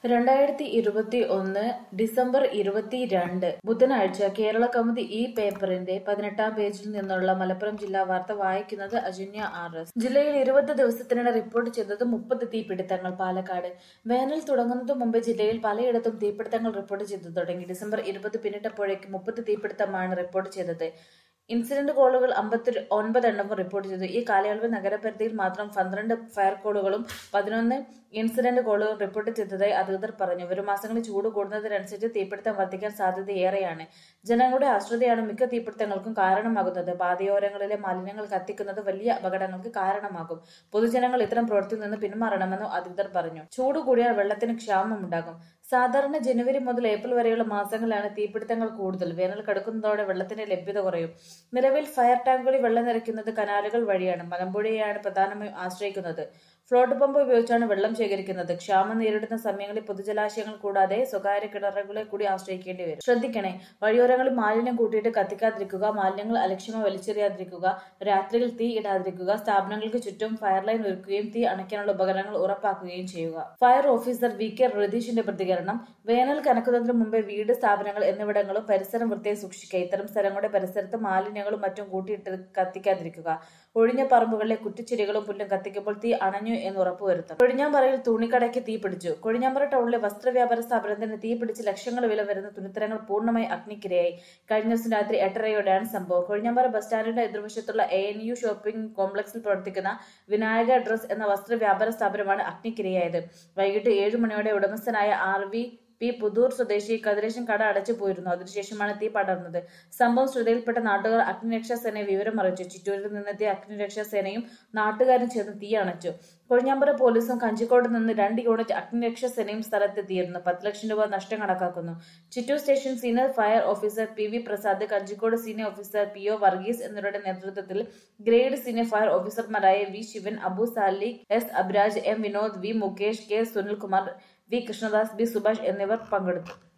രണ്ടായിരത്തി ഇരുപത്തി ഒന്ന് ഡിസംബർ ഇരുപത്തിരണ്ട് ബുധനാഴ്ച കേരള കൗമുദി ഈ പേപ്പറിന്റെ പതിനെട്ടാം പേജിൽ നിന്നുള്ള മലപ്പുറം ജില്ലാ വാർത്ത വായിക്കുന്നത് അജന്യ ആർ എസ് ജില്ലയിൽ ഇരുപത് ദിവസത്തിനിടെ റിപ്പോർട്ട് ചെയ്തത് മുപ്പത് തീപിടുത്തങ്ങൾ പാലക്കാട് വേനൽ തുടങ്ങുന്നതിനു മുമ്പ് ജില്ലയിൽ പലയിടത്തും തീപിടുത്തങ്ങൾ റിപ്പോർട്ട് ചെയ്തു തുടങ്ങി ഡിസംബർ ഇരുപത് പിന്നിട്ടപ്പോഴേക്ക് മുപ്പത് തീപിടുത്തമാണ് റിപ്പോർട്ട് ചെയ്തത് ഇൻസിഡന്റ് കോളുകൾ അമ്പത്തി ഒൻപത് എണ്ണവും റിപ്പോർട്ട് ചെയ്തു ഈ കാലയളവിൽ നഗരപരിധിയിൽ മാത്രം പന്ത്രണ്ട് ഫയർ കോളുകളും പതിനൊന്ന് ഇൻസിഡന്റ് കോളുകളും റിപ്പോർട്ട് ചെയ്തതായി അധികൃതർ പറഞ്ഞു വരും മാസങ്ങളിൽ ചൂട് കൂടുന്നതിനനുസരിച്ച് തീപിടുത്തം വർദ്ധിക്കാൻ സാധ്യതയേറെയാണ് ജനങ്ങളുടെ അശ്രദ്ധയാണ് മിക്ക തീപിടുത്തങ്ങൾക്കും കാരണമാകുന്നത് പാതയോരങ്ങളിലെ മാലിന്യങ്ങൾ കത്തിക്കുന്നത് വലിയ അപകടങ്ങൾക്ക് കാരണമാകും പൊതുജനങ്ങൾ ഇത്തരം പ്രവൃത്തിയിൽ നിന്ന് പിന്മാറണമെന്നും അധികൃതർ പറഞ്ഞു ചൂട് കൂടിയാൽ വെള്ളത്തിന് ക്ഷാമമുണ്ടാകും സാധാരണ ജനുവരി മുതൽ ഏപ്രിൽ വരെയുള്ള മാസങ്ങളിലാണ് തീപിടുത്തങ്ങൾ കൂടുതൽ വേനൽ കടുക്കുന്നതോടെ വെള്ളത്തിന്റെ ലഭ്യത കുറയും നിലവിൽ ഫയർ ടാങ്കുകളിൽ വെള്ളം നിറയ്ക്കുന്നത് കനാലുകൾ വഴിയാണ് മലമ്പുഴയെയാണ് പ്രധാനമായും ആശ്രയിക്കുന്നത് ഫ്ലോട്ട് പമ്പ് ഉപയോഗിച്ചാണ് വെള്ളം ശേഖരിക്കുന്നത് ക്ഷാമം നേരിടുന്ന സമയങ്ങളിൽ പൊതുജലാശയങ്ങൾ കൂടാതെ സ്വകാര്യ കിണറുകളെ കൂടി ആശ്രയിക്കേണ്ടി വരും ശ്രദ്ധിക്കണേ വഴിയോരങ്ങളിൽ മാലിന്യം കൂട്ടിയിട്ട് കത്തിക്കാതിരിക്കുക മാലിന്യങ്ങൾ അലക്ഷ്യമായി വലിച്ചെറിയാതിരിക്കുക രാത്രിയിൽ തീ ഇടാതിരിക്കുക സ്ഥാപനങ്ങൾക്ക് ചുറ്റും ഫയർ ലൈൻ ഒരുക്കുകയും തീ അണയ്ക്കാനുള്ള ഉപകരണങ്ങൾ ഉറപ്പാക്കുകയും ചെയ്യുക ഫയർ ഓഫീസർ വി കെ രതീഷിന്റെ പ്രതികരണം വേനൽ കനക്കുന്നതിന് മുമ്പേ വീട് സ്ഥാപനങ്ങൾ എന്നിവിടങ്ങളും പരിസരം വൃത്തിയായി സൂക്ഷിക്കുക ഇത്തരം സ്ഥലങ്ങളുടെ പരിസരത്ത് മാലിന്യങ്ങളും മറ്റും കൂട്ടിയിട്ട് കത്തിക്കാതിരിക്കുക ഒഴിഞ്ഞ പറമ്പുകളിലെ കുറ്റിച്ചെടികളും പുല്ലും കത്തിക്കുമ്പോൾ തീ അണഞ്ഞു എന്ന് ഉറപ്പുവരുത്തണം കൊഴിഞ്ഞാമ്പറയിൽ തുണിക്കടയ്ക്ക് തീ പിടിച്ചു കൊഴിഞ്ഞാമ്പറ ടൗണിലെ വസ്ത്രവ്യാപാര സ്ഥാപനത്തിന് തീ പിടിച്ച് ലക്ഷങ്ങൾ വില വരുന്ന തുണിത്തരങ്ങൾ പൂർണ്ണമായി അഗ്നിക്കിരയായി കഴിഞ്ഞ ദിവസം രാത്രി എട്ടരയോടെയാണ് സംഭവം കൊഴിഞ്ഞാമ്പറ ബസ് സ്റ്റാൻഡിന്റെ എതിർവശത്തുള്ള എ എൻ യു ഷോപ്പിംഗ് കോംപ്ലക്സിൽ പ്രവർത്തിക്കുന്ന വിനായക ഡ്രസ് എന്ന വസ്ത്രവ്യാപാര സ്ഥാപനമാണ് അഗ്നിക്കിരയായത് വൈകിട്ട് ഏഴു മണിയോടെ ഉടമസ്ഥനായ ആർ വി പി പുതൂർ സ്വദേശി കതിരേശൻ കട അടച്ചു പോയിരുന്നു അതിനുശേഷമാണ് തീ പടർന്നത് സംഭവം ശ്രദ്ധയിൽപ്പെട്ട നാട്ടുകാർ അഗ്നിരക്ഷാ സേനയെ വിവരം അറിയിച്ചു ചിറ്റൂരിൽ നിന്നെത്തിയ അഗ്നിരക്ഷാ സേനയും നാട്ടുകാരും ചേർന്ന് തീ അണച്ചു കൊഴിഞ്ഞാമ്പറ പോലീസും കഞ്ചിക്കോട് നിന്ന് രണ്ട് യൂണിറ്റ് അഗ്നിരക്ഷാ സേനയും സ്ഥലത്തെത്തിയിരുന്നു പത്ത് ലക്ഷം രൂപ നഷ്ടം കണക്കാക്കുന്നു Chittur station senior fire officer P V Prasad Kanjikode senior officer P O Varghese എന്നിവരുടെ നേതൃത്വത്തിൽ ഗ്രേഡ് സീനിയർ ഫയർ ഓഫീസർമാരായ V Sivan Abu Salikh S Abraj M Vinod V Mukesh K Sunilkumar V Krishnadas B Subhash എന്നിവർ പങ്കെടുത്തു